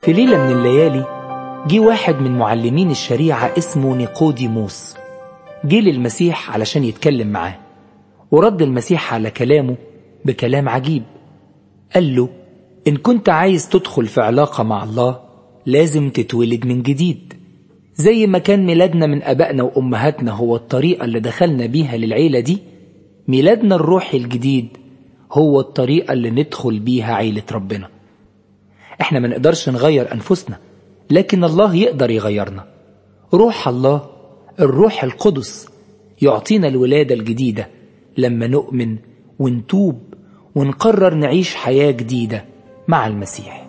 في ليلة من الليالي جه واحد من معلمين الشريعة اسمه نيقوديموس جه للمسيح علشان يتكلم معاه ورد المسيح على كلامه بكلام عجيب قال له إن كنت عايز تدخل في علاقة مع الله لازم تتولد من جديد زي ما كان ميلادنا من أبائنا وأمهاتنا هو الطريقة اللي دخلنا بيها للعيلة دي ميلادنا الروحي الجديد هو الطريقة اللي ندخل بيها عيلة ربنا احنا ما نقدرش نغير أنفسنا لكن الله يقدر يغيرنا روح الله الروح القدس يعطينا الولادة الجديدة لما نؤمن ونتوب ونقرر نعيش حياة جديدة مع المسيح